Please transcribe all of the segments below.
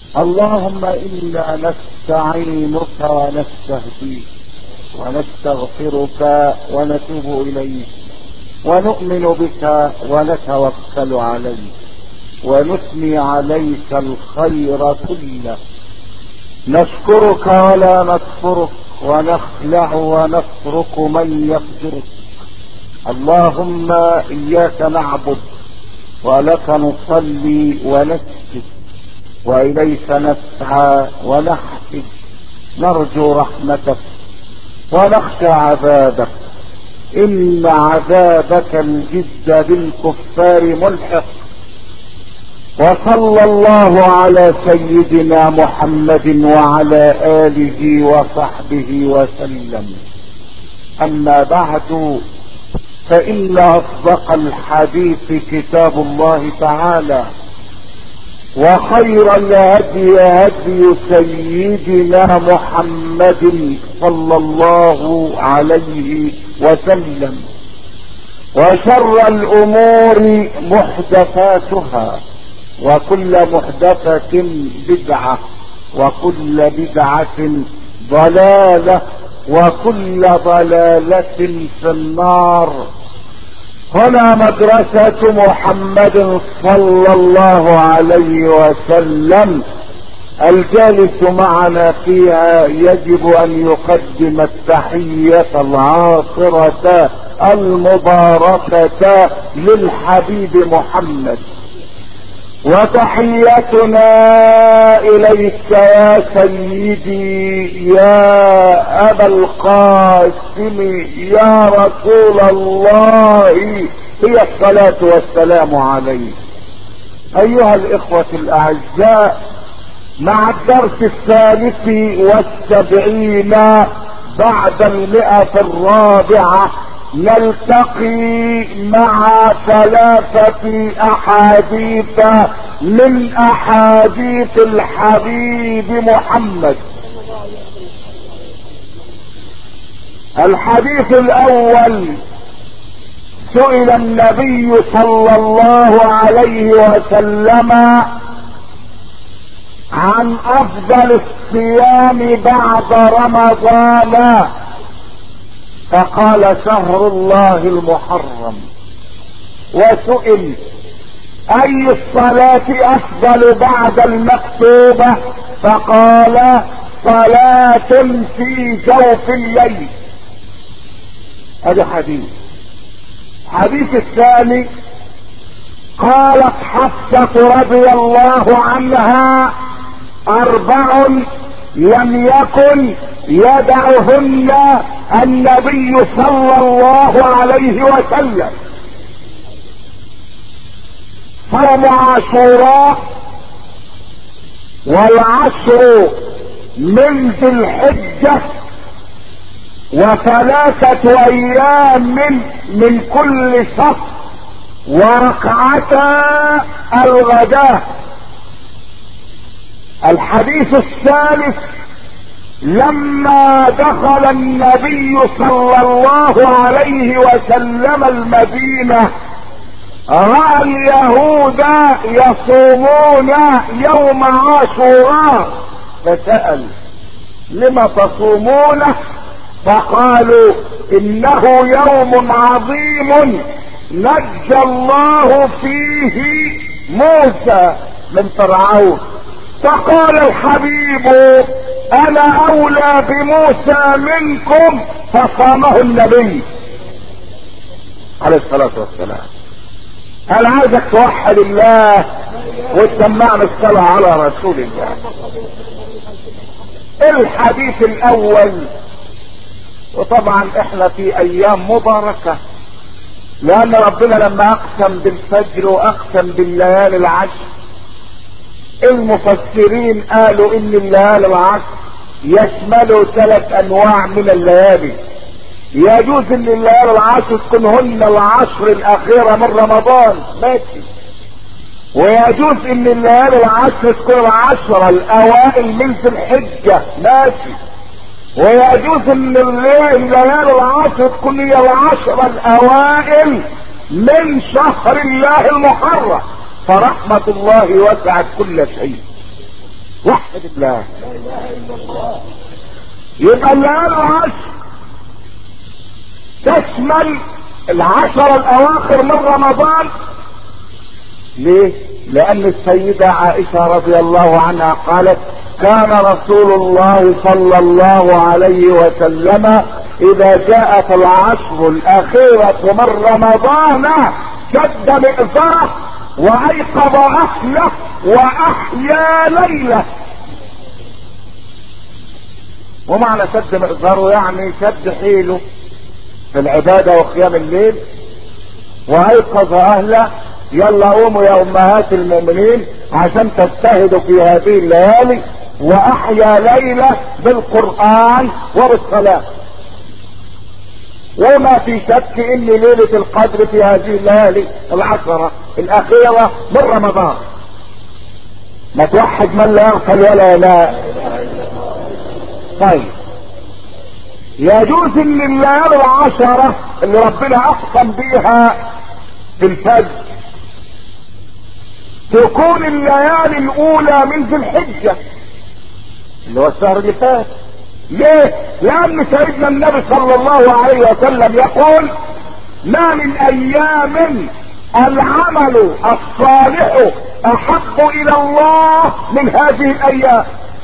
اللهم إنا نستعينك ونستهديك ونستغفرك ونتوب إليك ونؤمن بك ونتوكل عليك ونثني عليك الخير كله نشكرك ولا نكفرك ونخلع ونترك من يفجرك اللهم إياك نعبد ولك نصلي ونسجد وإليك نسعى ونحفظ نرجو رحمتك ونخشى عذابك إن عذابك الجد بالكفار ملحق وصلى الله على سيدنا محمد وعلى آله وصحبه وسلم أما بعد فإن أصدق الحديث كتاب الله تعالى وخير الهدي هدي سيدنا محمد صلى الله عليه وسلم وشر الامور محدثاتها وكل محدثة بدعة وكل بدعة ضلالة وكل ضلالة في النار هنا مدرسة محمد صلى الله عليه وسلم الجالس معنا فيها يجب ان يقدم التحية العاصرة المباركة للحبيب محمد وتحيتنا اليك يا سيدي يا ابا القاسم يا رسول الله هي الصلاة والسلام عليك ايها الاخوة الاعزاء مع الدرس الثالث والسبعين بعد المئة الرابعة نلتقي مع ثلاثة احاديث من احاديث الحبيب محمد الحديث الاول سئل النبي صلى الله عليه وسلم عن افضل الصيام بعد رمضان فقال شهر الله المحرم وسئل اي الصلاة افضل بعد المكتوبة فقال صلاة في جوف الليل هذا حديث الحديث الثاني قالت حفصة رضي الله عنها اربع لم يكن يدعهن النبي صلى الله عليه وسلم صوم عاشوراء والعشر من ذي الحجة وثلاثة ايام من, من كل شهر وركعتا الغداء الحديث الثالث لما دخل النبي صلى الله عليه وسلم المدينة رأى اليهود يصومون يوم عاشوراء فسأل لم تصومونه فقالوا انه يوم عظيم نجى الله فيه موسى من فرعون فقال الحبيب انا اولى بموسى منكم فصامه النبي عليه الصلاة والسلام انا عايزك توحد الله وتسمعنا الصلاة على رسول الله الحديث الاول وطبعا احنا في ايام مباركة لان ربنا لما اقسم بالفجر واقسم بالليالي العشر المفسرين قالوا ان الليالي العشر يشملوا ثلاث انواع من الليالي يجوز ان الليالي العشر تكون هن العشر الاخيرة من رمضان ماشي ويجوز ان الليالي العشر تكون العشرة الاوائل من ذي الحجة ماشي ويجوز ان الليالي العشر تكون هي العشرة الاوائل من شهر الله المحرم فرحمة الله وسعت كل شيء وحد الله يبقى الليالي العشر تشمل العشر الاواخر من رمضان ليه لان السيدة عائشة رضي الله عنها قالت كان رسول الله صلى الله عليه وسلم اذا جاءت العشر الاخيرة من رمضان شد مئزره وايقظ اهله واحيا ليله ومعنى شد مئزره يعني شد حيله في العبادة وقيام الليل وايقظ اهله يلا قوموا يا امهات المؤمنين عشان تجتهدوا في هذه الليالي واحيا ليلة بالقرآن وبالصلاة وما في شك ان ليلة القدر في هذه الليالي العشرة الاخيرة من رمضان ما توحد من لا يغفل ولا لا طيب يجوز ان الليالي العشرة اللي ربنا اقسم بيها في الفجر تكون الليالي الاولى من ذي الحجة اللي هو الشهر اللي فات ليه لان سيدنا النبي صلى الله عليه وسلم يقول ما من ايام العمل الصالح احب الى الله من هذه الايام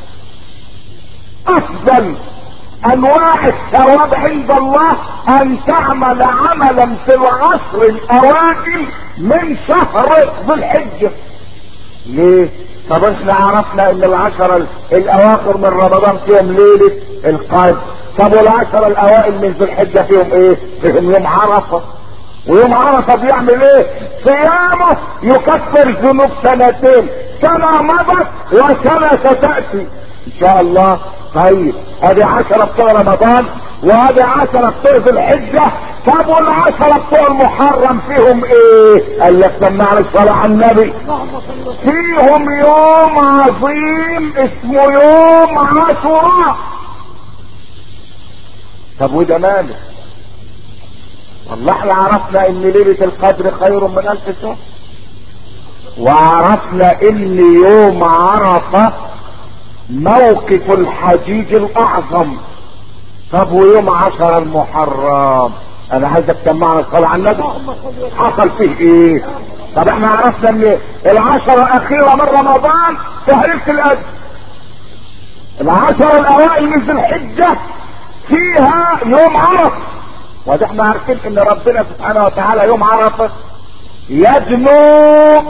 افضل انواع الثواب عند الله ان تعمل عملا في العشر الاوائل من شهر ذي الحجه ليه طب احنا عرفنا ان العشر الاواخر من رمضان فيهم ليلة القدر طب والعشر الاوائل من ذي الحجة فيهم ايه فيهم يوم عرفة ويوم عرفة بيعمل ايه صيامه يكفر ذنوب سنتين سنة مضت وسنة ستأتي ان شاء الله طيب ادي عشرة بتوع رمضان وادي عشرة بتوع ذي الحجة طب والعشرة بتوع المحرم فيهم ايه قال لك سمعنا الصلاة على النبي فيهم يوم عظيم اسمه يوم عاشوراء طب وده ماله والله احنا عرفنا ان ليلة القدر خير من الف شهر وعرفنا ان يوم عرفة موقف الحجيج الاعظم طب ويوم عشر المحرم انا عايزك تسمعنا الصلاة على النبي حصل فيه ايه طب احنا عرفنا ان العشرة الاخيرة من رمضان تهريب الاجر العشرة الاوائل من ذي الحجة فيها يوم عرفة وده احنا عارفين ان ربنا سبحانه وتعالى يوم عرفة يدنو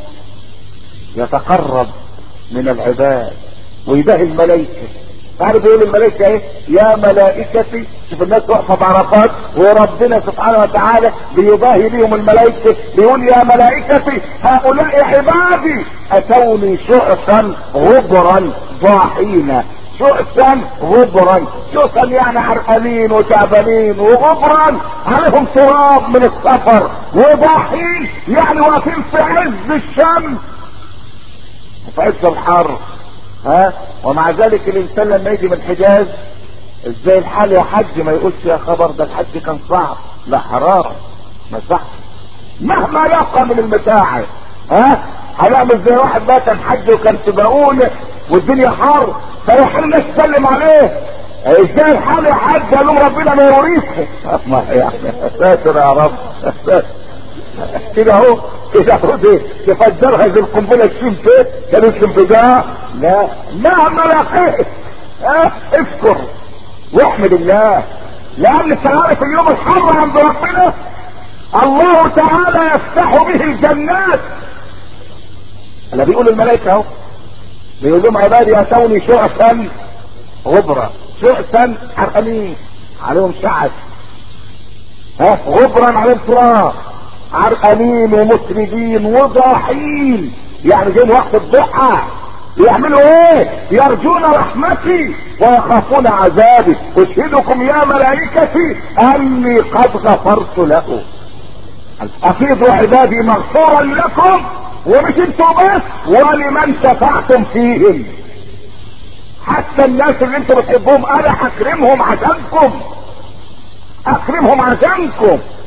يتقرب من العباد ويباهي الملائكة تعرف يقول الملائكة ايه يا ملائكتي شوف الناس واقفة بعرفات وربنا سبحانه وتعالى بيباهي بيهم الملائكة بيقول يا ملائكتي هؤلاء عبادي اتوني شعثا غبرا ضاحين شؤسا غبرا شؤسا يعني عرقانين وتعبانين وغبرا عليهم تراب من السفر وضاحين يعني واقفين في عز الشمس وفي عز الحر ها ومع ذلك الانسان لما يجي من الحجاز ازاي الحال يا حج ما يقولش يا خبر ده الحج كان صعب لا حرام ما صح مهما لقى من المتاعب ها هنعمل زي واحد بقى كان حج وكان سبقون والدنيا حر فيروح الناس تسلم عليه ازاي الحال يا حاج قال لهم ربنا ما يوريك ما يعني ساتر يا رب كده اهو كده اهو دي تفجرها زي القنبله تشوف فين كانت انفجار لا مهما لقيت اه اذكر واحمد الله لان انت عارف اليوم الحر عند ربنا الله تعالى يفتح به الجنات انا بيقول الملائكه اهو بيقول لهم عبادي اتوني شعثا غبرا شعثا حرقانين عليهم شعث ها غبرا عليهم تراب عرقانين ومسردين وضاحين يعني جايين وقت الضحى يعملوا ايه يرجون رحمتي ويخافون عذابي اشهدكم يا ملائكتي اني قد غفرت له افيضوا عبادي مغفورا لكم ومش انتوا بس ولمن شفعتم فيهم حتى الناس اللي انتوا بتحبوهم انا هكرمهم عشانكم اكرمهم عشانكم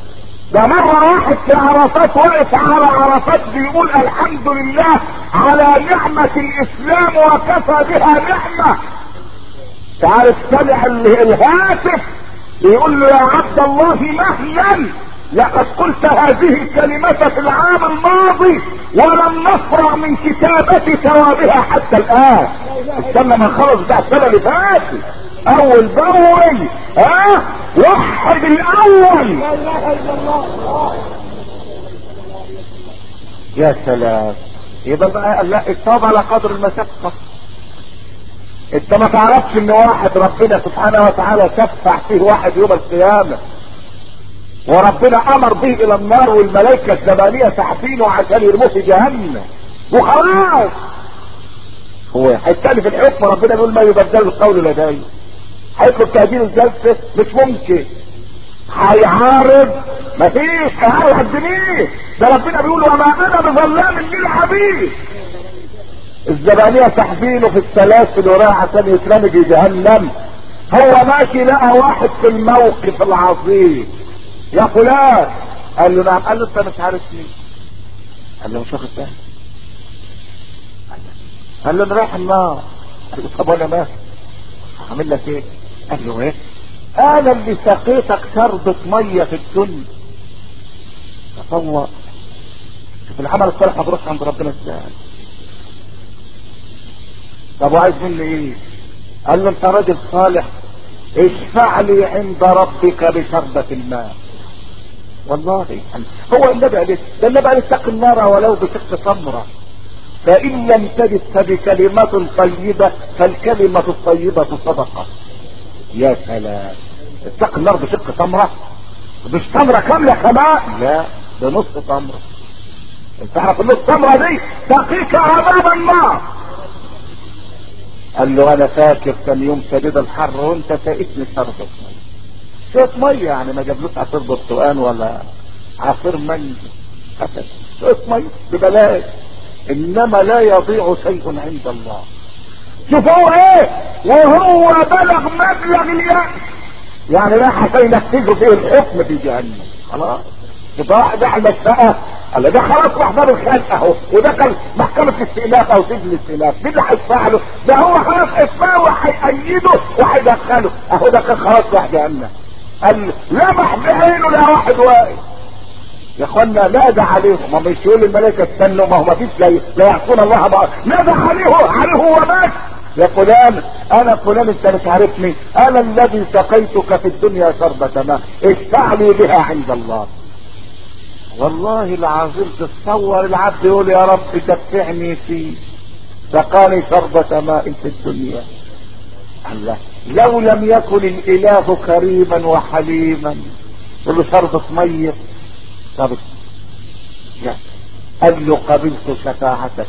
ده مرة واحد في عرفات واقف على عرفات بيقول الحمد لله على نعمة الاسلام وكفى بها نعمة تعرف سمع الهاتف يقول له يا عبد الله مهلا لقد قلت هذه الكلمة في العام الماضي ولم نفرغ من كتابة ثوابها حتى الآن استنى ما خلص بتاع السنة اللي فاتت أول بأول ها أه؟ وحد الأول لا اله الا الله يا سلام يبقى بقى لا التوبة على قدر المشقة انت ما تعرفش ان واحد ربنا سبحانه وتعالى شفع فيه واحد يوم القيامة وربنا امر به الى النار والملائكة الزبانية تحفينه عشان يرموه في جهنم وخلاص هو هيتكلم في الحكم ربنا بيقول ما يبدل القول لدي هيطلب تأجيل الجلسة مش ممكن هيعارض مفيش هيعارض الدنيا ده ربنا بيقول وما انا بظلام للعبيد الزبانية تحبينه في السلاسل وراح عشان يترمي في جهنم هو ماشي لقى واحد في الموقف العظيم يا فلان قال له نعم قال له انت مش عارف مين قال له مش واخد بالك قال له انا رايح النار قال له طب وانا ماشي هعمل لك ايه قال له ايه انا اللي سقيتك شربة مية في الدنيا تصور شوف العمل الصالح ما بيروحش عند ربنا ازاي طب وعايز مني ايه قال له انت راجل صالح اشفع لي عند ربك بشربة الماء والله هو النبي عليه ده النبي عليه اتق النار ولو بشق تمرة فإن لم تجد فبكلمة طيبة فالكلمة الطيبة صدقة يا سلام اتق النار بشق تمرة مش تمرة كاملة كمان لا بنص تمرة انت عارف النص تمرة دي تقيك عذاب النار قال له انا فاكر كان يوم شديد الحر وانت سقيتني شربة ميه شوية مية يعني ما جابلوش عصير برتقال ولا عصير مانجا أبدا شوية مية ببلاش انما لا يضيع شيء عند الله شوف هو ايه وهو بلغ مبلغ اليأس يعني لا حتى ينفذوا فيه الحكم في جهنم خلاص يبقى ده على المشفقة قال ده خلاص راح باب الخلق اهو وده كان محكمة استئناف او سجن استئناف مين اللي هيدفع له؟ ده هو خلاص ادفعه وهيأيده وهيدخله اهو ده كان خلاص راح جهنم قال لمح بعينه لا واحد واقف يا اخوانا نادى عليهم ما مش يقول الملائكة استنوا ما هو ما فيش لا لا يعصون الله بقى نادى عليه عليه هو مات يا فلان انا فلان انت مش عارفني انا الذي سقيتك في الدنيا شربة ماء اشفع لي بها عند الله والله العظيم تتصور العبد يقول يا رب شفعني فيه سقاني شربة ماء في الدنيا الله لو لم يكن الاله كريما وحليما قل له شربة مية طب يا قال له قبلت شفاعتك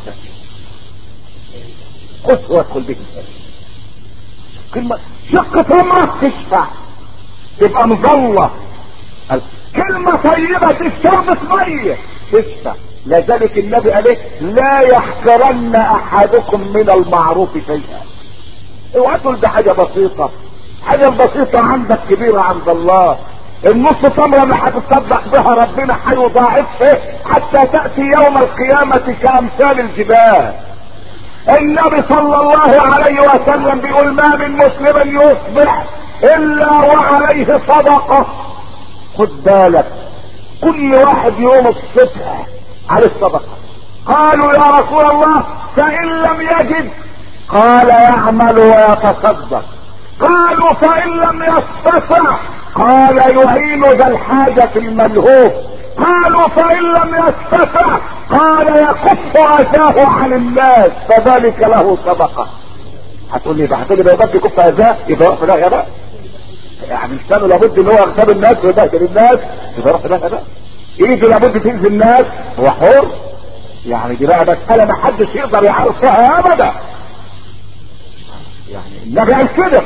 خذ وادخل به كلمة شقة امرك تشفع تبقى مظلة كلمة طيبة تشربة مية تشفع لذلك النبي قال ايه لا يحقرن احدكم من المعروف شيئا اوعى تقول ده حاجة بسيطة حاجة بسيطة عندك كبيرة عند الله النص تمرة اللي هتتصدق بها ربنا هيضاعفها حتى تأتي يوم القيامة كأمثال الجبال النبي صلى الله عليه وسلم بيقول ما من مسلم يصبح الا وعليه صدقة خد بالك كل واحد يوم الصبح عليه صدقة قالوا يا رسول الله فان لم يجد قال يعمل ويتصدق قالوا فان لم يستطع قال يعين ذا الحاجة الملهوف قالوا فان لم يستطع قال يكف اذاه عن الناس فذلك له صدقة هتقول لي هتقول لي بقى يكف اذاه يبقى يروح في ده بقى يعني الانسان لابد ان هو يغتاب الناس ويبهدل الناس يبقى يروح في ده بقى ايده لابد تنزل الناس هو حر يعني دي بقى مسألة ما حدش يقدر يعرفها ابدا يعني النبي قال كده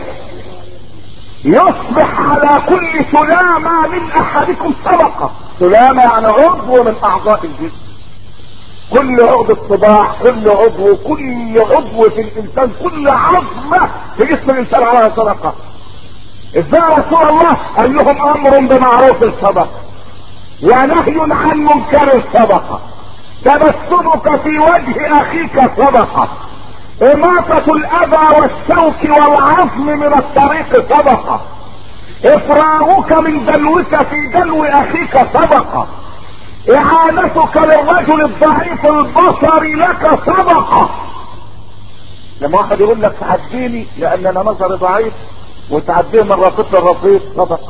يصبح على كل سلامة من احدكم صدقة سلامة يعني عضو من اعضاء الجسم كل عضو الصباح كل عضو كل عضو في الانسان كل عظمة في جسم الانسان عليها صدقة ازاي رسول الله قال لهم امر بمعروف الصدقة ونهي عن منكر صدقة تبسمك في وجه اخيك صدقة اماطة الاذى والشوك والعظم من الطريق صدقة افراغك من دلوك في دلو اخيك صدقة اعانتك للرجل الضعيف البصر لك صدقة لما واحد يقول لك تعديني لان انا نظري ضعيف وتعديه من رصيد للرصيد صدقة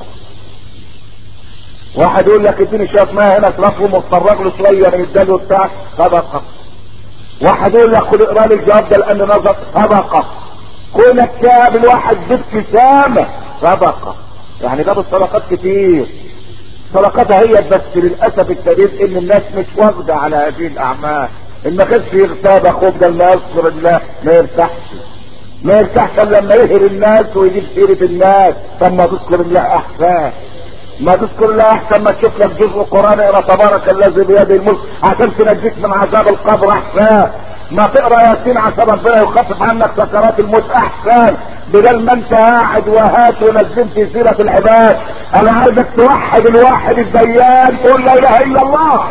واحد يقول لك اديني شويه ماء هنا اشربهم واتفرج له شويه من الدلو بتاعك صدقه واحد يقول لك خد اقرا لي الجواب ده لان نظر صدقه كونك كاب الواحد بابتسامه صدقه يعني جاب الصدقات كتير صدقاتها هي بس للاسف الشديد ان الناس مش واخده على هذه الاعمال ان ما كانش يغتاب اخوك ده ما يذكر الله ما يرتاحش ما يرتاحش الا لما يهر الناس ويجيب سيره الناس طب ما تذكر الله احسن ما تذكر الله احسن ما تشوف لك جزء قران اقرا تبارك الذي بيده الملك عشان تنجيك من عذاب القبر احسن ما تقرا ياسين عشان ربنا يخفف عنك سكرات الموت احسن بدل ما انت قاعد وهات ونزلت في سيره العباد انا عايزك توحد الواحد الديان تقول لا اله الا الله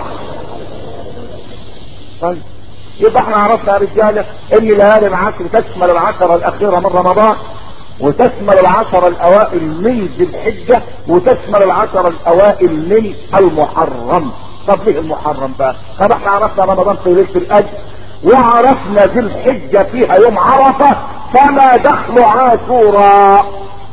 طيب يبقى احنا عرفنا يا رجاله ان ليالي العشر تشمل العشره الاخيره من رمضان وتشمل العشر الاوائل من ذي الحجة وتشمل العشر الاوائل من المحرم طب ليه المحرم بقى طب احنا عرفنا رمضان في ليلة الاجر وعرفنا ذي الحجة فيها يوم عرفة فما دخل عاشوراء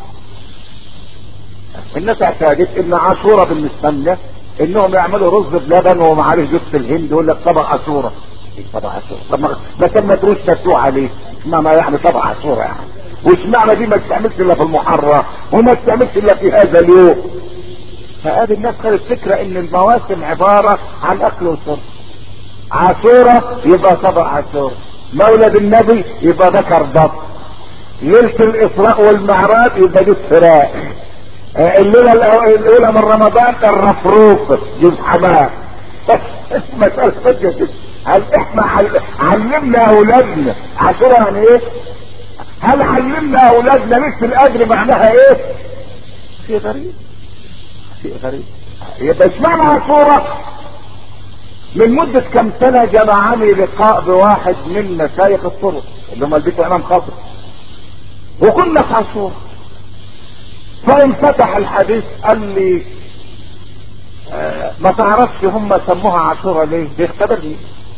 الناس اعتادت ان عاشوراء بالنسبة لنا انهم يعملوا رز بلبن ومعاه جبس الهند يقول لك طبق عاشوراء طبق عاشوراء طب ما كان ما تروش تتوه عليه ما يعني طبق عاشوراء يعني واشمعنى دي ما تستعملش الا في المحرة وما تستعملش الا في هذا اليوم فادي الناس خدت فكرة ان المواسم عبارة عن اكل وشرب عاشورة يبقى طبق عاشورة مولد النبي يبقى ذكر ضب ليلة الاسراء والمعراج يبقى دي الفراق الليلة الاولى من رمضان الرفروف جوز حمام مسألة فجأة هل احنا علمنا اولادنا عاشورة يعني ايه هل علمنا اولادنا مثل الاجر معناها ايه شيء غريب شيء غريب يبقى اشمعنى عاشورة من مدة كم سنة جمعني لقاء بواحد من مشايخ الطرق اللي هم البيت امام خاطر وكنا في عاشورة فانفتح الحديث قال لي آه ما تعرفش هم سموها عاشورة ليه بيختبرني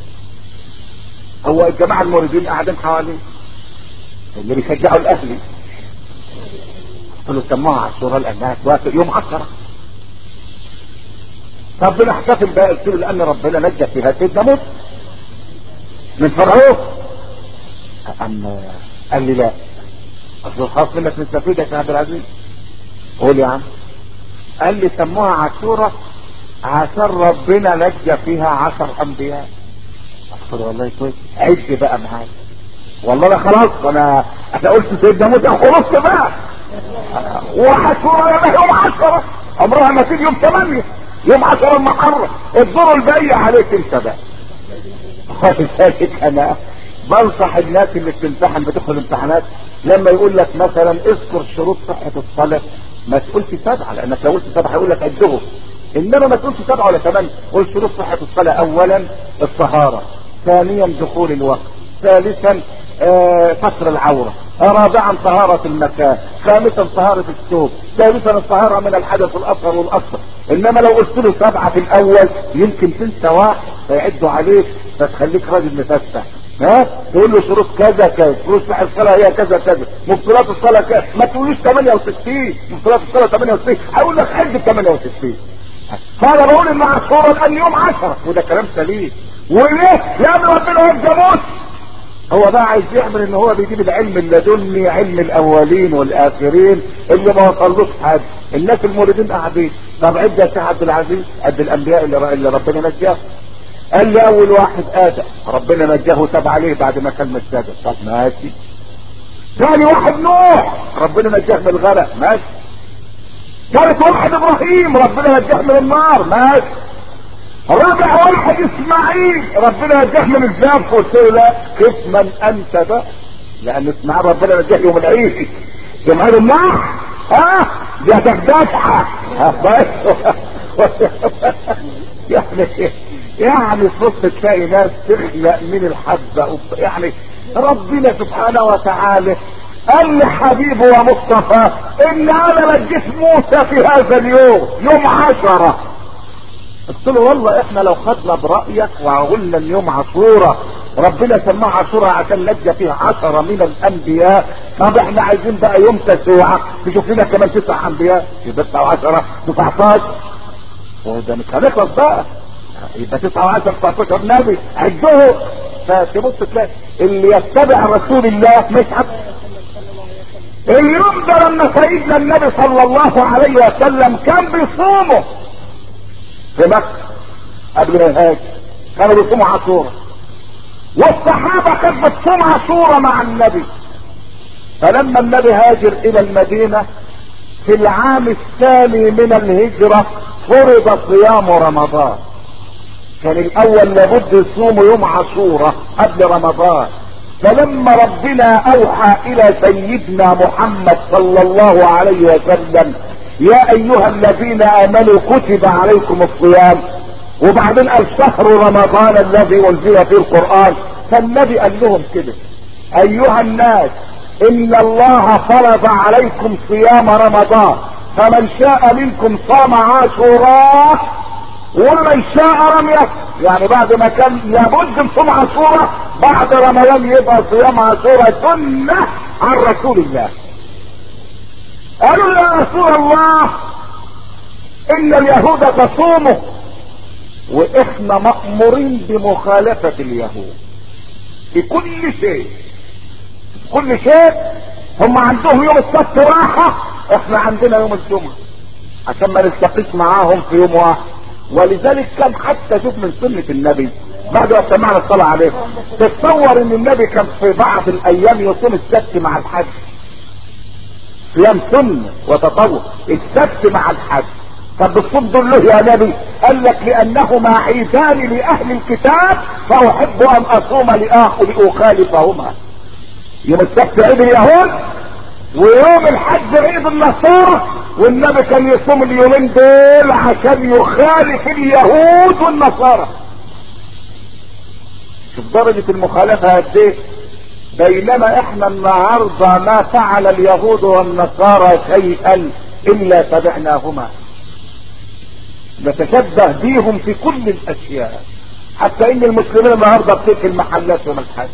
هو الجماعة الموردين قاعدين حواليه اللي بيشجعوا الاهلي قالوا سموها عاشوراء لانها توافق يوم عشرة طب بنحتفل بقى قلت له لان ربنا نجى في هذه موت من فرعون أم قال لي لا اصل خاص منك نستفيد يا عبد العزيز قول يا عم قال لي سموها عاشوراء عشان ربنا نجى فيها عشر انبياء قلت له والله كويس عد بقى معايا والله انا خلاص انا انا قلت سيدنا موسى خلاص بقى وحشورة يا يوم عشرة عمرها ما تيجي يوم ثمانية يوم عشرة المحرة الدور الباقية عليك انت بقى ولذلك انا بنصح الناس اللي بتمتحن بتدخل امتحانات لما يقول لك مثلا اذكر شروط صحة الصلاة ما تقولش سبعة لانك لو قلت سبعة هيقول لك عدهم انما ما تقولش سبعة ولا ثمانية قول شروط صحة الصلاة اولا الطهارة ثانيا دخول الوقت ثالثا ستر العورة رابعا طهارة المكان خامسا طهارة الثوب ثالثا الطهارة من الحدث الاصغر والاكبر انما لو قلت له سبعة في الاول يمكن تنسى واحد فيعدوا عليك فتخليك راجل مفتح ها تقول له شروط كذا كذا شروط صحة الصلاة هي كذا كذا مبطلات الصلاة كذا ما تقوليش 68 مبطلات الصلاة 68 هقول لك عد 68 فانا بقول ان عاشوراء الان يوم 10 وده كلام سليم وليه؟ لان ربنا يرجى موسى هو بقى عايز يعمل ان هو بيجيب العلم اللدني علم الاولين والاخرين اللي ما وصلوش حد الناس الموردين قاعدين طب عد يا شيخ عبد العزيز قد الانبياء اللي, اللي ربنا نجاه قال لي اول واحد ادم ربنا نجاه وتاب عليه بعد ما كان مستجد طب ماشي ثاني واحد نوح ربنا نجاه من الغرق ماشي ثالث واحد ابراهيم ربنا نجاه من النار ماشي رابع واحد اسماعيل ربنا نجاه من الزاف قلت له لا كيف من انت بقى لان اسماعيل ربنا نجاه يوم العيد يوم عيد النار ها دي هتخدفها بس يعني يعني صرت تلاقي ناس تخلق من الحبة يعني ربنا سبحانه وتعالى قال لحبيبه ومصطفى ان انا نجيت موسى في هذا اليوم يوم عشرة قلت له والله احنا لو خدنا برأيك وقلنا اليوم عاشورة ربنا سماه عاشورة عشان نجى فيه عشرة من الانبياء طب احنا عايزين بقى يوم تسوعة نشوف لنا كمان تسع انبياء يبقى تسعة وعشرة 19 وده مش هنخلص بقى يبقى 19 19 نبي عدوه فتبص تلاقي اللي يتبع رسول الله مش عبد اليوم ده لما سيدنا النبي صلى الله عليه وسلم كان بيصومه في مكة قبل ما يهاجر كانوا بيصوموا عاشورة والصحابة كانت بتصوم عاشورة مع النبي فلما النبي هاجر الى المدينة في العام الثاني من الهجرة فرض صيام رمضان كان الاول لابد يصوموا يوم عاشورة قبل رمضان فلما ربنا اوحى الى سيدنا محمد صلى الله عليه وسلم يا ايها الذين امنوا كتب عليكم الصيام وبعدين قال شهر رمضان الذي انزل فيه القرآن فالنبي قال لهم كده ايها الناس ان الله فرض عليكم صيام رمضان فمن شاء منكم صام عاشوراء ومن شاء لم يصم يعني بعد ما كان لابد نصوم عاشوراء بعد رمضان يبقى صيام عاشوراء سنة عن رسول الله قالوا يا رسول الله ان اليهود تصومه واحنا مأمورين بمخالفة اليهود في كل شيء في كل شيء هم عندهم يوم السبت راحة احنا عندنا يوم الجمعة عشان ما نلتقيش معاهم في يوم واحد ولذلك كان حتى شوف من سنة النبي بعد ما سمعنا الصلاة عليه تتصور ان النبي كان في بعض الايام يصوم السبت مع الحج صيام سنة وتطوع السبت مع الحج طب بتصوم دول له يا نبي قال لك لانهما عيدان لاهل الكتاب فاحب ان اصوم لاخر لاخالفهما يوم السبت عيد اليهود ويوم الحج عيد النصارى والنبي كان يصوم اليومين دول عشان يخالف اليهود والنصارى شوف درجة المخالفة قد ايه بينما احنا النهاردة ما فعل اليهود والنصارى شيئا الا تبعناهما نتشبه بيهم في كل الاشياء حتى ان المسلمين النهاردة بتقفل محلات يوم الحج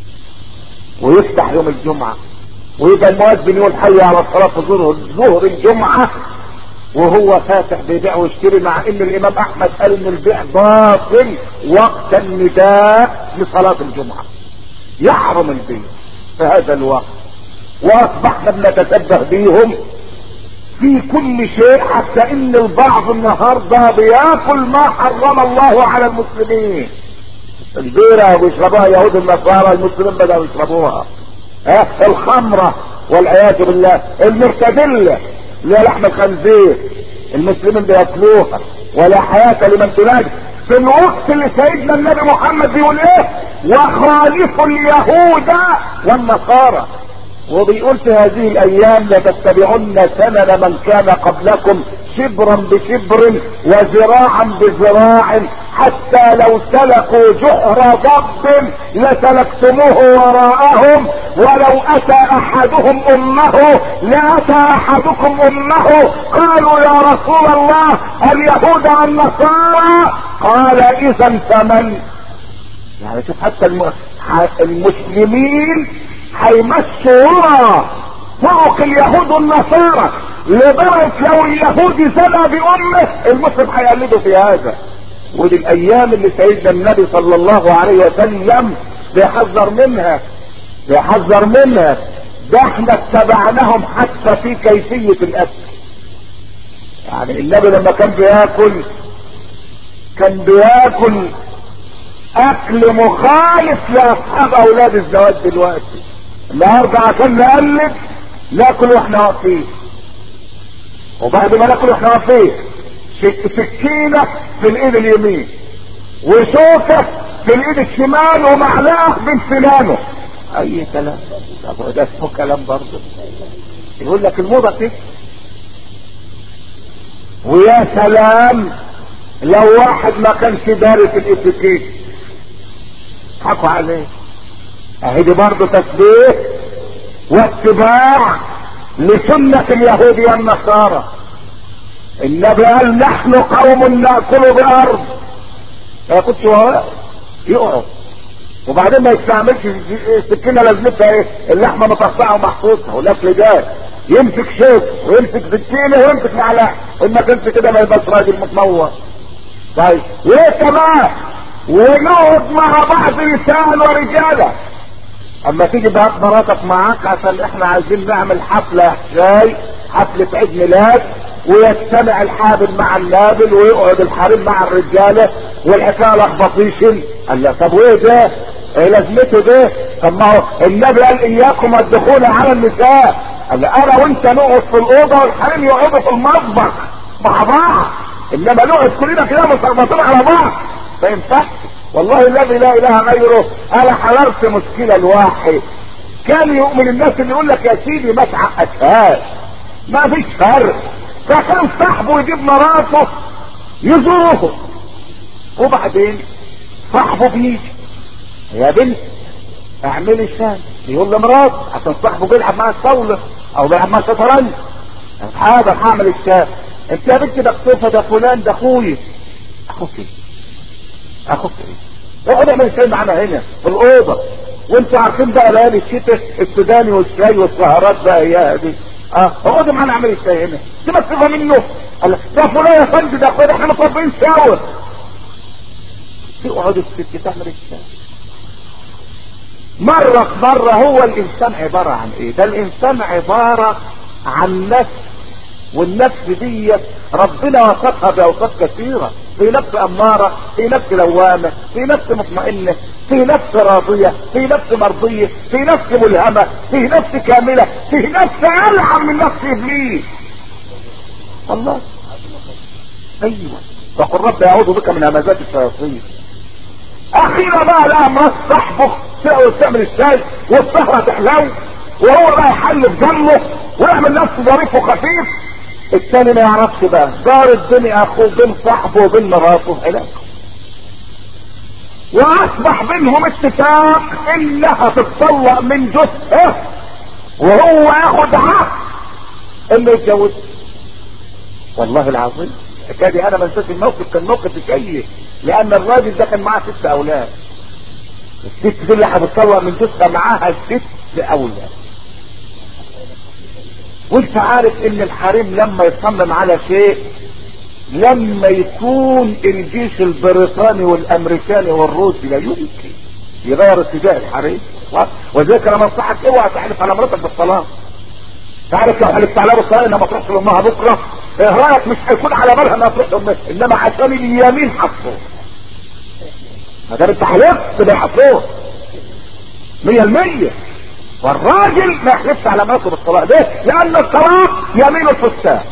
ويفتح يوم الجمعة ويبقى المؤذن يقول حي على الصلاة ظهر ظهر الجمعة وهو فاتح بيبيع ويشتري مع ان الامام احمد قال ان البيع باطل وقت النداء لصلاة الجمعة يحرم البيع في هذا الوقت واصبحنا بنتشبه بيهم في كل شيء حتى ان البعض النهارده بياكل ما حرم الله على المسلمين البيرة بيشربوها يهود النصارى المسلمين بدأوا يشربوها اه الخمرة والعياذ بالله المرتدلة اللي هي لحم الخنزير المسلمين بياكلوها ولا حياة لمن تنادي في الوقت اللي سيدنا النبي محمد بيقول ايه وخالفوا اليهود والنصارى وبيقول في هذه الايام لتتبعن سنن من كان قبلكم شبرا بشبر وذراعا بذراع حتى لو سلكوا جحر ضب لسلكتموه وراءهم ولو اتى احدهم امه لاتى احدكم امه قالوا يا رسول الله اليهود والنصارى قال اذا فمن يعني شوف حتى الم... المسلمين هيمشوا ورا طرق اليهود والنصارى لدرجة لو اليهودي زنى بأمه المسلم هيقلده في هذا ودي الأيام اللي سيدنا النبي صلى الله عليه وسلم بيحذر منها بيحذر منها ده احنا اتبعناهم حتى في كيفية الأكل يعني النبي لما كان بياكل كان بياكل أكل مخالف لأصحاب أولاد الزواج دلوقتي النهارده عشان نقلد ناكل واحنا واقفين وبعد ما ناكل واحنا واقفين سكينه في الايد اليمين وشوكه في الايد الشمال ومعلقه بين سنانه اي كلام طب ده اسمه كلام برضه يقول لك الموضه كده ويا سلام لو واحد ما كانش دارس الاتيكيت حكوا عليه اهي دي برضه تشبيه واتباع لسنة اليهود والنصارى النبي قال نحن قوم ناكل بارض ما كنتش واقف يقعد وبعدين ما يستعملش السكينه لازمتها ايه اللحمه متقطعه ومحطوطه والاكل جاي يمسك شوك ويمسك سكينه ويمسك معلقه انك انت كده ما يبقاش راجل متنور طيب وايه كمان ونقعد مع بعض نساء ورجاله اما تيجي بقى مراتك معاك عشان احنا عايزين نعمل حفله شاي حفله عيد ميلاد ويجتمع الحابل مع النابل ويقعد الحريم مع الرجاله والحكايه لخبطيشن قال لا طب وايه ده؟ ايه لازمته ده؟ طب ما هو النبي قال اياكم الدخول على النساء قال لا انا وانت نقعد في الاوضه والحريم يقعدوا في المطبخ مع بعض انما نقعد كلنا كده متربطين على بعض ما ينفعش والله الذي لا اله غيره انا حضرت مشكله الواحد كان يؤمن الناس اللي يقول لك يا سيدي ما تعقدهاش ما فيش فرق فكان صاحبه يجيب مراته يزوره وبعدين صاحبه بيجي يا بنت اعملي شاي يقول لمراته عشان صاحبه بيلعب معاه الطاوله او بيلعب معاه شطرنج حاضر هعمل الشاي انت يا بنت ده اختفى ده فلان ده اخويا اخوك ايه اخوك ايه اقعد اعمل الشاي معانا هنا في الاوضه وانتوا عارفين بقى ليالي الشتاء السوداني والشاي والسهرات بقى هي دي اه اقعد معانا اعمل الشاي هنا سيبك تبقى منه قال ده فلان يا فندم ده اخويا احنا مطالبين سوا تقعد الست تعمل الشاي مرة مرة هو الانسان عبارة عن ايه ده الانسان عبارة عن نفس والنفس دي ربنا وصفها باوصاف كثيرة في نفس امارة في نفس لوامة في نفس مطمئنة في نفس راضية في نفس مرضية في نفس ملهمة في نفس كاملة في نفس العن من نفس ابليس الله ايوه فقل رب اعوذ بك من همزات الشياطين اخيرا بقى لا مرات صاحبه تقعد تعمل الشاي والسهرة تحلو وهو بقى يحل في جنبه ويعمل نفسه ظريف وخفيف التاني ما يعرفش بقى دار الدنيا اخوه بين صاحبه وبين مراته هناك واصبح بينهم اتفاق انها تتطلق من جثه وهو ياخد عهد انه يتجوز والله العظيم الحكايه دي انا ما انساش الموقف كان موقف سيء لان الراجل ده كان معاه ست اولاد الست دي اللي هتتطلق من جثه معاها ست اولاد وانت عارف ان الحريم لما يصمم على شيء لما يكون الجيش البريطاني والامريكاني والروسي لا يمكن يغير اتجاه الحريم وذلك انا انصحك اوعى تحلف على مراتك بالطلاق تعرف لو حلفت عليها بالطلاق انها ما تروحش لامها بكره ايه رايك مش هيكون على بالها انها تروح لامها انما عشان اليمين حصوه ما دام انت حلفت ده حصوه 100% والراجل ما يحلفش على مراته بالطلاق ليه؟ لان الطلاق يمين الفساد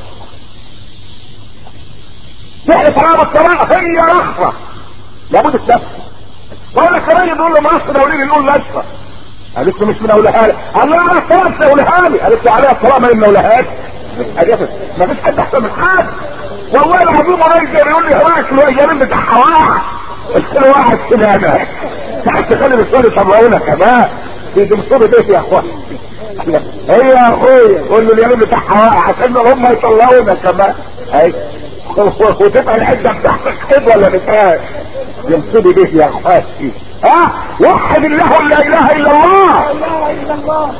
تحلف على بالطلاق هي رخصه لابد تنفذ وانا كمان بيقول له مصر دولي يقول له اشفى قالت له مش من اولها لي قال له انا طلبت اولها لي قالت له عليها الطلاق ما من اولهاش ما فيش حد احسن من حد والله العظيم راجل يقول لي رايك الوجهين بتاع واحد قلت له واحد كده انا تعال تخلي الرسول يطلعونا كمان في دمصور بيت يا اخوان هي يا اخويا قول له اليمين بتاعها واقع عشان هم يطلعونا كمان اي وتبقى العده بتاعتك حب ولا بتاعك يمصري بيت يا اخواتي ها وحد الله لا اله الا الله لا اله الا الله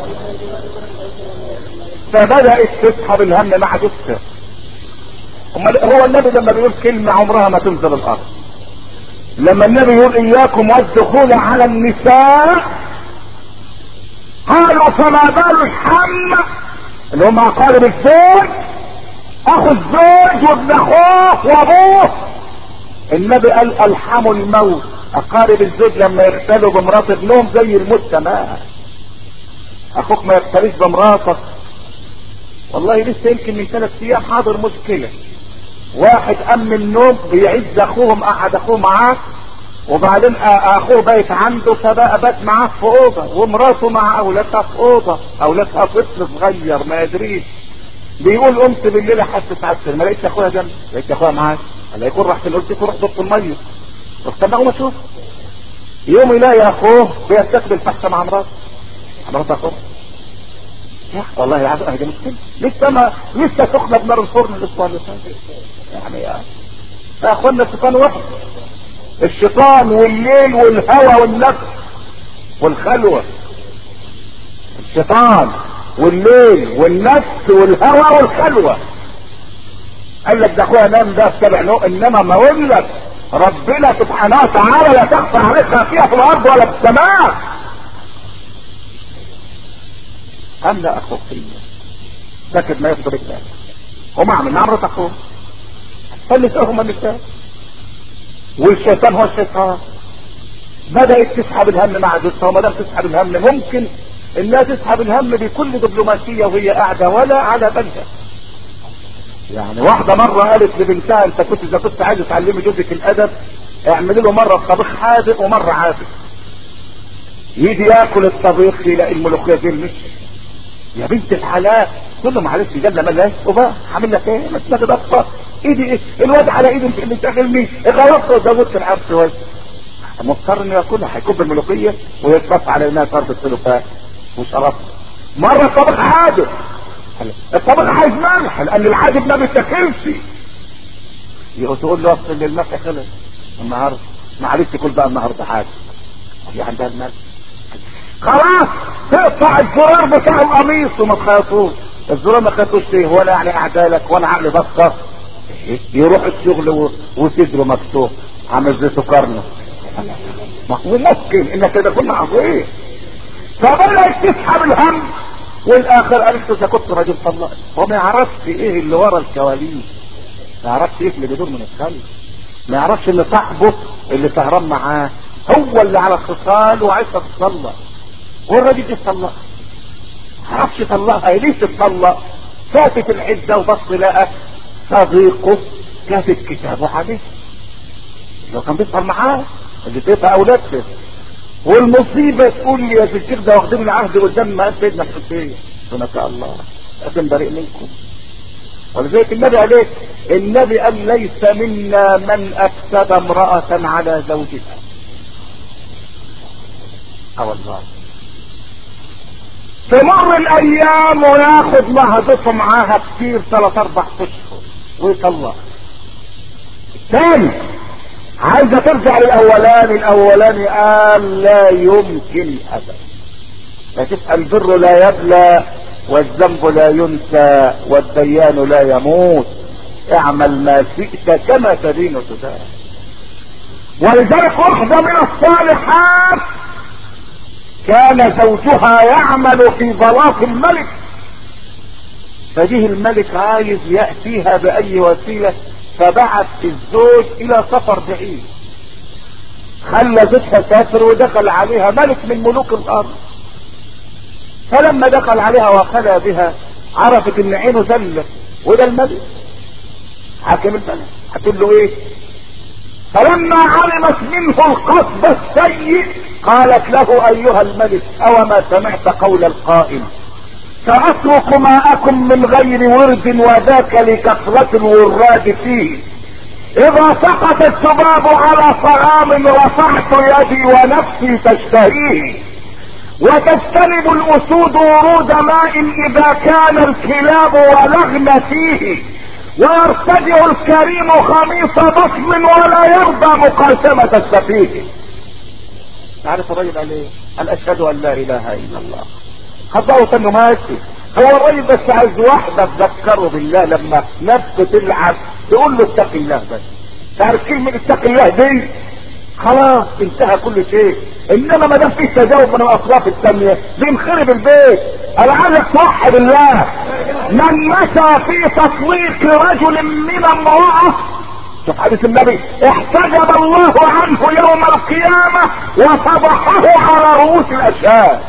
فبدات تسحب الهم مع جثه امال هو النبي لما بيقول كلمه عمرها ما تنزل الارض لما النبي يقول اياكم والدخول على النساء قالوا فما بال الحم اللي هم اقارب الزوج اخو الزوج وابن اخوه وابوه النبي قال الحموا الموت اقارب الزوج لما يغتالوا بمرات ابنهم زي الموت تمام اخوك ما يغتاليش بمراتك والله لسه يمكن من ثلاث ايام حاضر مشكله واحد قام من النوم بيعز اخوهم قعد اخوه معاه وبعدين اخوه بايت عنده فبقى بات معاه في اوضه ومراته مع اولادها في اوضه اولادها طفل صغير ما يدريش بيقول قمت بالليل حاسس عسل ما لقيتش اخويا جنبي لقيت اخويا معايا قال يكون راح فين قلت له روح ضبط الميه رحت انا اقوم اشوف يوم يلاقي اخوه بيستقبل فحصه مع مراته مرات اخوه يا أخي والله العظيم هذه مشكله لسه ما لسه سخنه بنار الفرن الاسبوع اللي فات يعني يا يا اخوانا الشيطان وحش الشيطان والليل والهوى والنفس والخلوه الشيطان والليل والنفس والهوى والخلوه قال لك ده اخويا نام ده سبع نوم انما ما اقول لك ربنا سبحانه وتعالى لا تخفى عليه خافيه في الارض ولا في السماء املا اخوك فيا سكت ما يفضل الكلام وما عمل نعمة اخوه فلسهم النساء والشيطان هو الشيطان بدأت تسحب الهم مع زوجها وما دام تسحب الهم ممكن انها تسحب الهم بكل دبلوماسية وهي قاعدة ولا على بالها يعني واحدة مرة قالت لبنتها انت كنت اذا كنت عايز تعلمي جوزك الادب اعملي له مرة الطبيخ حادق ومرة عادي يجي ياكل الطبيخ يلاقي الملوخية دي مش يا بنت الحلال كل ما معلش جنة ملاش وبقى عامل لك ايه ما تلاقي ضفة ايدي ايه الواد على ايدي انت اللي شاغلني غلطت وزودت العب شوية مضطر انه ياكلها هيكب الملوخية ويتبص على انها فرد السلوفات وشربت مرة الطبيخ عادل الطبيخ عايز ملح لان العادل ما بيتاكلش يقول تقول له اصل الملح خلص النهارده معلش كل بقى النهارده حاجه هي عندها الملح خلاص تقطع الزرار بتاع القميص وما تخيطوش الزرار ما خيطوش ليه هو انا يعني اعدالك وانا عقلي بسطة يروح الشغل و- وصدره مفتوح عامل زي سكرنا وممكن انك كده كنا عظيم فبدأت تسحب الهم والاخر قالت له اذا كنت راجل طلقني هو ما يعرفش ايه اللي ورا الكواليس ما يعرفش ايه اللي بيدور من الخلف ما يعرفش ان صاحبه اللي سهران معاه هو اللي على خصال وعايزه تطلق والراجل دي اتطلق عرفش يطلقها ليه تتطلق فاتت العزة وبص لقى صديقه كاتب كتابه عليه لو كان بيسهر معاه اللي تبقى اولادته والمصيبة تقول لي يا سيدي الشيخ ده واخدين العهد قدام ما سيدنا الحسين سبحانك الله لكن بريء منكم ولذلك النبي عليه النبي قال ليس منا من افسد امرأة على زوجها اه والله تمر الايام وياخد لحظته معاها كتير ثلاث اربع اشهر ويطلق ثاني عايزه ترجع للاولاني الاولاني قال لا يمكن ابدا لا تسال البر لا يبلى والذنب لا ينسى والديان لا يموت اعمل ما شئت كما تدين تدان ولذلك واحده من الصالحات كان زوجها يعمل في بلاط الملك فجه الملك عايز يأتيها بأي وسيلة فبعت الزوج إلى سفر بعيد خلى زوجها سافر ودخل عليها ملك من ملوك الأرض فلما دخل عليها وخلى بها عرفت ان عينه زلت وده الملك حاكم الملك هتقول له ايه فلما علمت منه القصد السيء قالت له ايها الملك او ما سمعت قول القائل ساترك ماءكم من غير ورد وذاك لكثرة الوراد فيه اذا سقط الذباب على طعام رفعت يدي ونفسي تشتهيه وتجتنب الاسود ورود ماء اذا كان الكلاب ولغن فيه ويرتدع الكريم خميص بطن ولا يرضى مقاسمة السفيه تعرف الرجل قال ايه قال اشهد ان لا اله الا الله خطأه انه ماشي هو الراجل بس عايز واحدة تذكره بالله لما نفسه تلعب تقول له اتق الله بس تعرف كلمة اتق الله دي خلاص انتهى كل شيء انما ما دام في تجاوب من الاطراف الثانيه بينخرب البيت انا عايزك توحد الله من مشى في تطليق رجل من امراه شوف حديث النبي احتجب الله عنه يوم القيامه وفضحه على رؤوس الاشهاد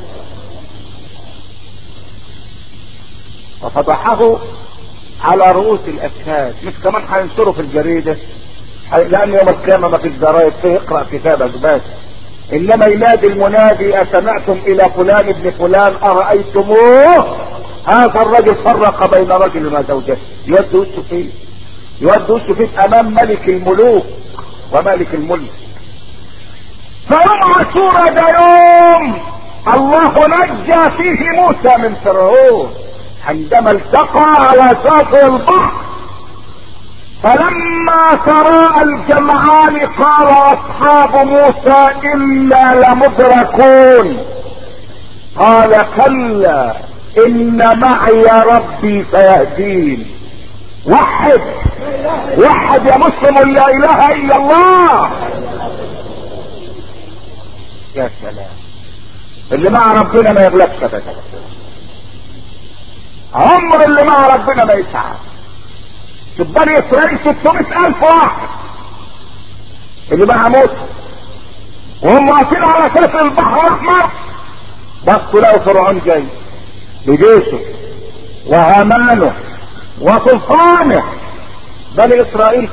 وفضحه على رؤوس الاشهاد مش كمان هينشره في الجريده لان يوم القيامه ما فيش جرايد فيه اقرا كتابك بس انما ينادي المنادي اسمعتم الى فلان ابن فلان ارايتموه هذا الرجل فرق بين رجل وزوجته يود وشه فين يود وشه فين امام ملك الملوك وملك الملك فيوم عاشوراء ده يوم الله نجى فيه موسى من فرعون عندما التقى على شاطئ البحر فلما تراءى الجمعان قال اصحاب موسى انا لمدركون قال كلا ان معي ربي سيهدين وحد وحد يا مسلم لا اله الا الله يا سلام اللي مع ربنا ما يغلبش ابدا عمر اللي مع ربنا ما يسعى شوف بني اسرائيل 600 الف واحد اللي مع موسى وهم واقفين على سيف البحر الاحمر بصوا لقوا فرعون جاي بجيشه وهامانه وسلطانه بني اسرائيل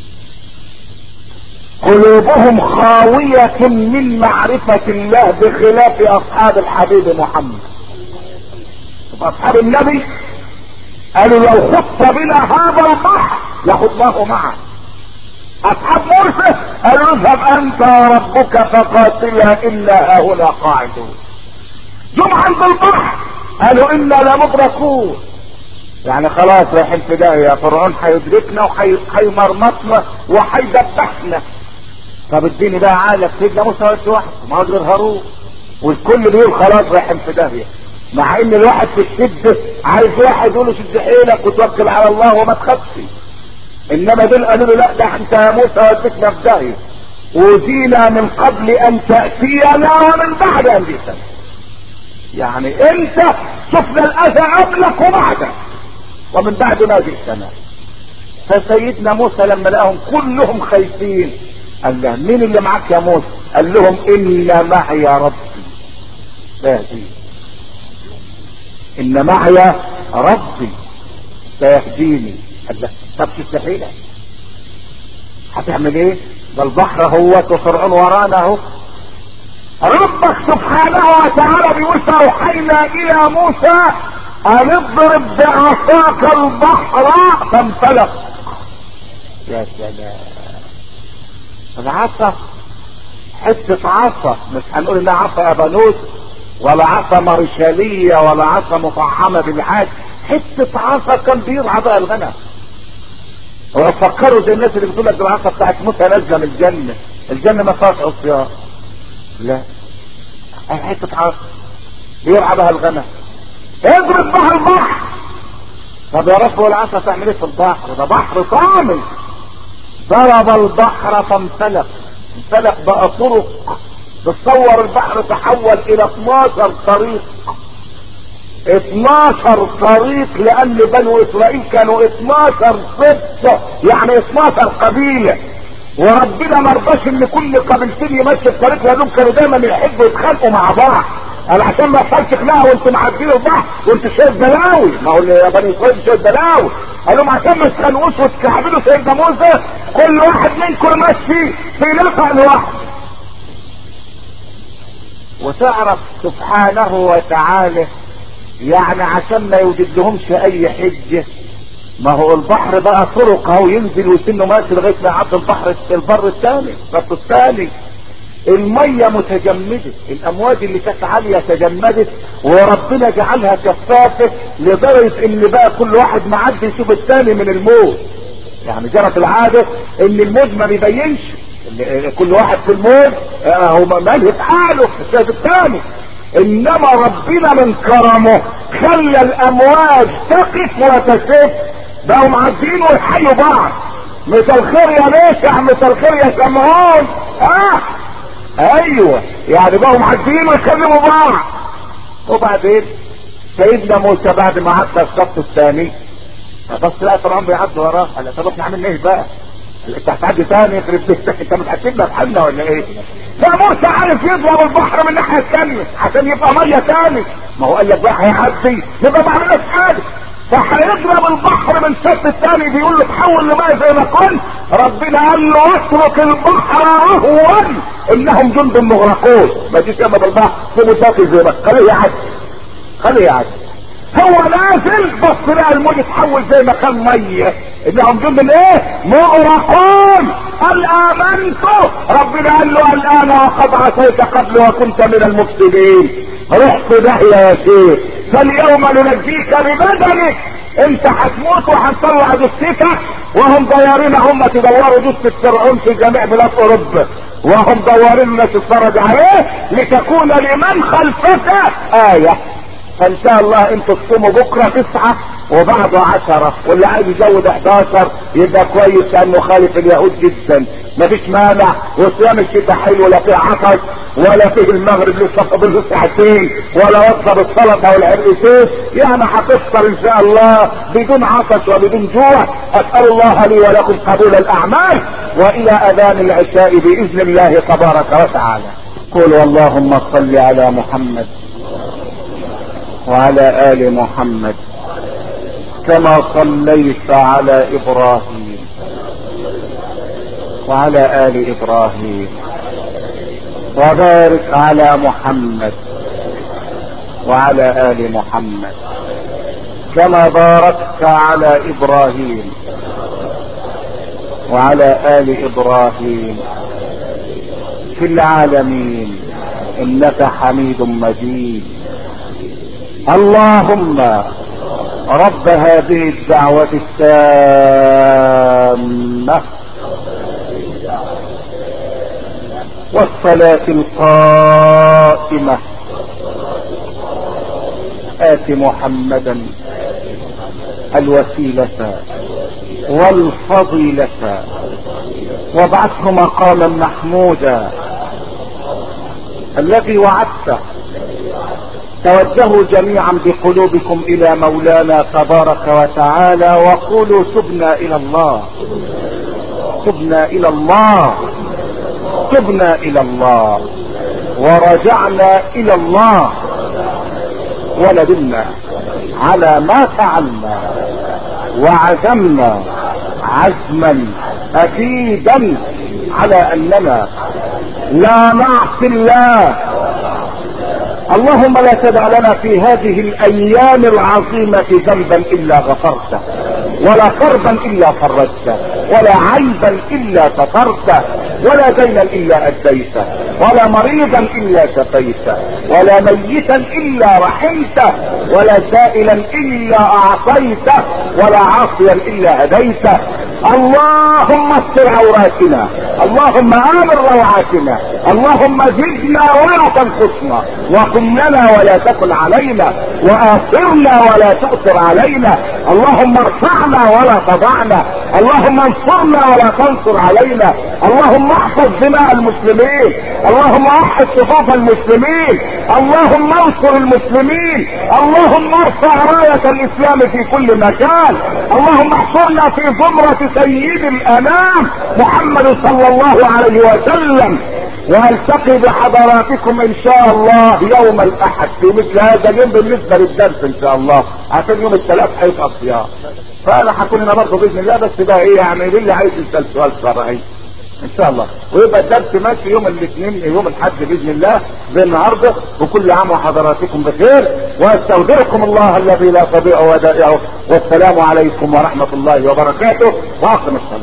قلوبهم خاوية من معرفة الله بخلاف اصحاب الحبيب محمد اصحاب النبي قالوا لو خط بنا هذا البحر لخضناه معه اصحاب موسى قالوا اذهب انت وربك فقاتلا انا هنا قاعدون جم عند البحر قالوا انا لمدركون يعني خلاص رايحين في داهيه فرعون هيدركنا وهيمرمطنا وهيدبحنا طب اديني بقى عقلك سيدنا موسى وقت واحد ما غير هارون والكل بيقول خلاص رايحين في داهيه مع ان الواحد في الشده عايز واحد يقول له شد حيلك وتوكل على الله وما تخافش انما دول قالوا له لا ده انت يا موسى وديتنا في داهيه وجينا من قبل ان تاتينا ومن بعد ان جئتنا يعني انت شفنا الاذى قبلك وبعدك ومن بعد ما جئتنا فسيدنا موسى لما لقاهم كلهم خايفين قال له مين اللي معاك يا موسى قال لهم ان معي ربي سيهدين ان معي ربي سيهديني قال له طب تستحيل هتعمل ايه ده البحر هو وفرعون ورانا اهو ربك سبحانه وتعالى بيقول فاوحينا الى موسى ان اضرب بعصاك البحر فانفلق يا سلام العصا حتة عصا مش هنقول انها عصا ابانوس ولا عصا مارشالية ولا عصا مطعمة بالعاد حتة عصا كان بيرعى بقى الغنم وفكروا زي الناس اللي بتقول لك العصا بتاعت موسى نازله من الجنة الجنة ما فيهاش عصيان لا حتة عصا بيرعى بها الغنم اضرب بها البحر طب يا رب والعصا تعمل ايه في البحر ده بحر طامل ضرب البحر فانفلق انفلق بقى طرق تصور البحر تحول الى 12 طريق 12 طريق لان بنو اسرائيل كانوا 12 سبط يعني 12 قبيله وربنا ما رضاش ان كل قبيلتين يمشي الطريق لانهم كانوا دايما يحبوا يتخانقوا مع بعض قال عشان ما يحصلش خناقه وانتوا معديين البحر وانتوا شايف بلاوي ما هو يا بني اسرائيل شايف بلاوي قال لهم عشان ما تخانقوش وتكعبلوا سيدنا موسى كل واحد منكم ماشي في نفق لوحده وتعرف سبحانه وتعالى يعني عشان ما يوجد لهمش اي حجه ما هو البحر بقى طرق اهو ينزل وسنه ماشي لغايه ما يعدي البحر البر الثاني الخط الثاني المية متجمدة الامواج اللي كانت عالية تجمدت وربنا جعلها كثافة لدرجة ان بقى كل واحد معدي يشوف الثاني من الموج يعني جرت العادة ان الموج ما بيبينش كل واحد في الموج هو مالي في حاله شايف الثاني انما ربنا من كرمه خلى الامواج تقف وتسف بقوا معديين ويحيوا بعض مثل الخير يا باشا مثل الخير يا سمعون اه ايوه يعني بقوا معديين ويكلموا بعض وبعدين سيدنا موسى بعد ما عدى الصف الثاني بس لا فرعون بيعدي وراه قال طب احنا عاملين ايه بقى؟ انت هتعدي تاني يخرب بيتك انت مش هتسيبنا في حالنا ولا ايه؟ لا موسى عارف يضرب البحر من الناحيه الثانيه عشان يبقى ميه تاني ما هو قال لك بقى هيعدي يبقى ما عملناش حاجه فهيضرب البحر من الشط الثاني بيقول له تحول لماء زي ما كنت ربنا قال له اترك البحر اهون انهم جند مغرقون ما تجيش يلا بالبحر في مساقي زي ما خليه يعدي خليه يعدي هو نازل بص لقى الموج اتحول زي ما كان ميه انهم جند الايه مغرقون قال امنت ربنا قال له الان وقد عصيت قبل وكنت من المفسدين رحت داهيه يا شيخ فاليوم ننجيك ببدنك انت هتموت وهنطلع جثتك وهم ضيارين هم تدوروا جثة فرعون في جميع بلاد اوروبا وهم ضوارين الناس تتفرج عليه لتكون لمن خلفك آية فان شاء الله انتوا تصوموا بكرة تسعة وبعده عشرة واللي عايز يزود 11 يبقى كويس لانه خالف اليهود جدا مفيش مانع وصيام الشتاء حلو لا فيه عطش ولا فيه المغرب لسه فاضل له ساعتين ولا وصل السلطه والعرقتين يعني هتفطر ان شاء الله بدون عطش وبدون جوع اسال الله لي ولكم قبول الاعمال والى اذان العشاء باذن الله تبارك وتعالى قولوا اللهم صل على محمد وعلى ال محمد كما صليت على ابراهيم وعلى ال ابراهيم وبارك على محمد وعلى ال محمد كما باركت على ابراهيم وعلى ال ابراهيم في العالمين انك حميد مجيد اللهم رب هذه الدعوة التامة والصلاة القائمة آت محمدا الوسيلة والفضيلة وابعثه مقاما محمودا الذي وعدته توجهوا جميعا بقلوبكم الى مولانا تبارك وتعالى وقولوا تبنا الى الله تبنا الى الله تبنا الى الله ورجعنا الى الله وندمنا على ما فعلنا وعزمنا عزما اكيدا على اننا لا نعصي الله اللهم لا تدع لنا في هذه الايام العظيمة ذنبا الا غفرته ولا كربا الا فرجته ولا عيبا الا سترته ولا دينا الا اديته ولا مريضا الا شفيته ولا ميتا الا رحمته ولا سائلا الا اعطيته ولا عاصيا الا هديته اللهم استر عوراتنا اللهم امن روعاتنا اللهم زدنا ولا تنقصنا وقم لنا ولا تكن علينا واثرنا ولا تؤثر علينا اللهم ارفعنا ولا تضعنا اللهم انصرنا ولا تنصر علينا اللهم احفظ دماء المسلمين اللهم احفظ صفوف المسلمين اللهم انصر المسلمين اللهم ارفع راية الاسلام في كل مكان اللهم احصرنا في زمرة سيد الانام محمد صلى الله عليه وسلم والتقي بحضراتكم ان شاء الله يوم الاحد في مثل هذا اليوم بالنسبه للدرس ان شاء الله عشان يوم الثلاث هيبقى صيام فانا هكون هنا برضه باذن الله بس بقى ايه يعني باللي عايز يسال سؤال شرعي ان شاء الله ويبقى الدرس ماشي يوم الاثنين يوم الاحد باذن الله زي النهارده وكل عام وحضراتكم بخير واستودعكم الله الذي لا تضيع ودائعه والسلام عليكم ورحمه الله وبركاته واقم الصلاه